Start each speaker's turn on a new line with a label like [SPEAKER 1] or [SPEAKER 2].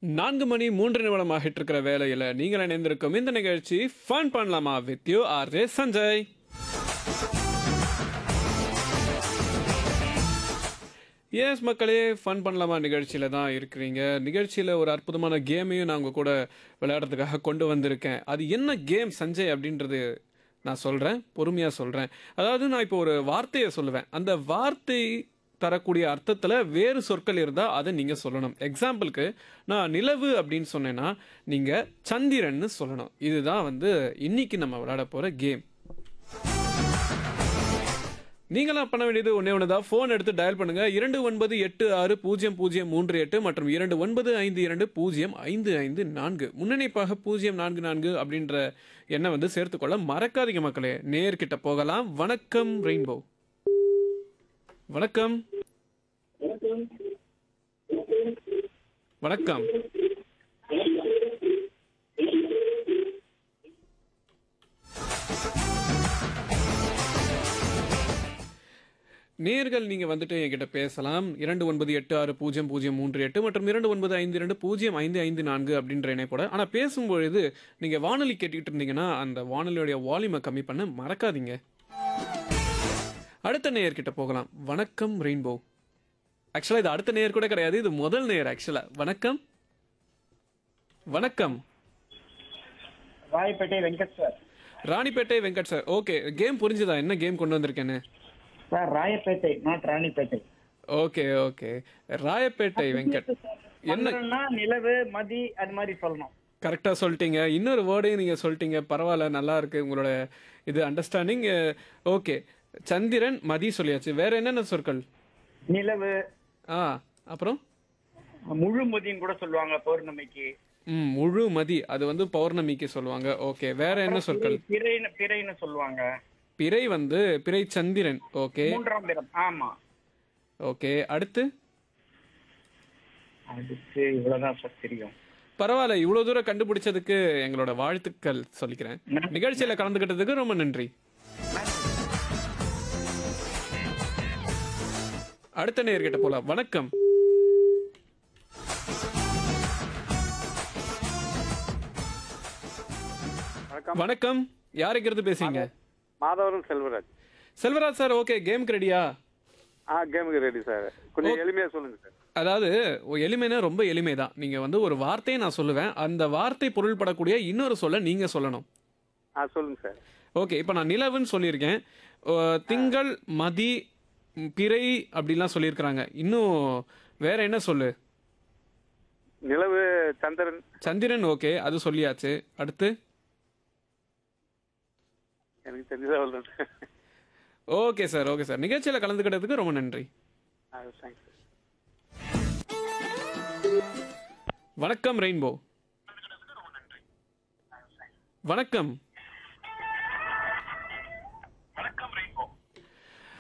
[SPEAKER 1] நான்கு மணி மூன்று நிமிடம் ஆகிட்டு இருக்கிற வேலையில நீங்கள் இணைந்திருக்கும் இந்த நிகழ்ச்சி ஃபன் பண்ணலாமா with you R J Sanjay S மக்களே ஃபன் பண்ணலாமா நிகழ்ச்சியில் தான் இருக்கிறீங்க நிகழ்ச்சியில் ஒரு அற்புதமான கேமையும் நான் உங்கள் கூட விளையாடுறதுக்காக கொண்டு வந்திருக்கேன் அது என்ன கேம் சஞ்சய் அப்படின்றது நான் சொல்கிறேன் பொறுமையாக சொல்கிறேன் அதாவது நான் இப்போ ஒரு வார்த்தையை சொல்லுவேன் அந்த வார்த்தை தரக்கூடிய அர்த்தத்தில் வேறு சொற்கள் இருந்தால் அதை நீங்கள் சொல்லணும் எக்ஸாம்பிளுக்கு நான் நிலவு அப்படின்னு சொன்னேன்னா நீங்கள் சந்திரன்னு சொல்லணும் இதுதான் வந்து இன்னைக்கு நம்ம விளையாட போகிற கேம் நீங்களாம் பண்ண வேண்டியது ஒன்றே ஒன்று தான் ஃபோன் எடுத்து டயல் பண்ணுங்க இரண்டு ஒன்பது எட்டு ஆறு பூஜ்ஜியம் பூஜ்ஜியம் மூன்று எட்டு மற்றும் இரண்டு ஒன்பது ஐந்து இரண்டு பூஜ்ஜியம் ஐந்து ஐந்து நான்கு முன்னணிப்பாக பூஜ்ஜியம் நான்கு நான்கு அப்படின்ற எண்ணை வந்து சேர்த்துக்கொள்ள மறக்காதீங்க மக்களே நேர்கிட்ட போகலாம் வணக்கம் ரெயின்போ வணக்கம் வணக்கம் நேர்கள் நீங்க வந்துட்டு என்கிட்ட பேசலாம் இரண்டு ஒன்பது எட்டு ஆறு பூஜ்ஜியம் பூஜ்ஜியம் மூன்று எட்டு மற்றும் இரண்டு ஒன்பது ஐந்து இரண்டு பூஜ்ஜியம் ஐந்து ஐந்து நான்கு அப்படின்ற இணைப்போட ஆனா பேசும்பொழுது நீங்க வானொலி கேட்டுக்கிட்டு இருந்தீங்கன்னா அந்த வானொலியோடைய வால்யூமை கம்மி பண்ண மறக்காதீங்க அடுத்த நேயர்கிட்ட போகலாம் வணக்கம் ரெயின்போ ஆக்சுவலா இது அடுத்த நேயர் கூட கிடையாது இது முதல் நேயர் ஆக்சுவலா வணக்கம் வணக்கம்
[SPEAKER 2] Royapettah Venkat sir
[SPEAKER 1] Ranipet Venkat sir okay game புரிஞ்சுதா என்ன கேம் கொண்டு வந்திருக்கேன்னு
[SPEAKER 2] sir Royapettah not Ranipet
[SPEAKER 1] okay okay Royapettah Venkat என்ன
[SPEAKER 2] சந்திரன்னா நிலவு மதி அது மாதிரி சொல்லணும்
[SPEAKER 1] கரெக்டாக சொல்லிட்டீங்க இன்னொரு வேர்டையும் நீங்கள் சொல்லிட்டீங்க பரவாயில்ல நல்லா இருக்கு உங்களோட இது அண்டர்ஸ்டாண்டிங் ஓகே சந்திரன் மதி சொல்லியாச்சு வேற என்னென்ன சொற்கள்
[SPEAKER 2] நிலவு
[SPEAKER 1] ஆ அப்புறம்
[SPEAKER 2] முழு மதின்னு கூட சொல்லுவாங்க பௌர்ணமிக்கு
[SPEAKER 1] ம் முழு மதி அது வந்து பௌர்ணமிக்கு சொல்லுவாங்க ஓகே வேற என்ன சொற்கள்
[SPEAKER 2] பிறைன்னு பிறைன்னு சொல்லுவாங்க
[SPEAKER 1] பிறை வந்து பிறை சந்திரன் ஓகே
[SPEAKER 2] மூன்றாம் பிறம் ஆமா
[SPEAKER 1] ஓகே அடுத்து
[SPEAKER 2] அதுக்கு இவ்வளவுதான் சார் தெரியும்
[SPEAKER 1] பரவாயில்ல இவ்வளோ தூரம் கண்டுபிடிச்சதுக்கு எங்களோட வாழ்த்துக்கள் சொல்லிக்கிறேன் நிகழ்ச்சியில் கலந்துக்கிட்டதுக்கு ரொம்ப நன்றி அடுத்த நேர்கிட்ட போலாம் வணக்கம்
[SPEAKER 3] வணக்கம்
[SPEAKER 1] வணக்கம் யாருக்கிறது பேசுறீங்க
[SPEAKER 3] மாதவரம் செல்வராஜ்
[SPEAKER 1] செல்வராஜ் சார் ஓகே கேமுக்கு ரெடியா
[SPEAKER 3] ஆ கேமுக்கு ரெடி சார் கொஞ்சம் எளிமையா சொல்லுங்க சார்
[SPEAKER 1] அதாவது ஒ- எளிமைனா ரொம்ப எளிமை தான் நீங்க வந்து ஒரு வார்த்தையை நான் சொல்லுவேன் அந்த வார்த்தை பொருள்படக்கூடிய இன்னொரு சொல்ல நீங்க சொல்லணும்
[SPEAKER 3] ஆ சொல்லுங்க சார்
[SPEAKER 1] ஓகே இப்போ நான் நிலவுன்னு சொல்லியிருக்கேன் ஓ, திங்கள் மதி ம், பிறை அப்படிலாம் சொல்லியிருக்கிறாங்க இன்னும் வேற என்ன சொல்லு
[SPEAKER 3] நிலவு சந்திரன்
[SPEAKER 1] சந்திரன் ஓகே அது சொல்லியாச்சு அடுத்து
[SPEAKER 3] எனக்கு தெரிஞ்சதா சொல்லுங்க
[SPEAKER 1] ஓகே சார் ஓகே சார் நிகழ்ச்சியில் கலந்துக்கிட்டதுக்கு ரொம்ப நன்றி
[SPEAKER 3] ஆ தேங்க்ஸ் சார்
[SPEAKER 1] வணக்கம் ரெயின்போ வணக்கம்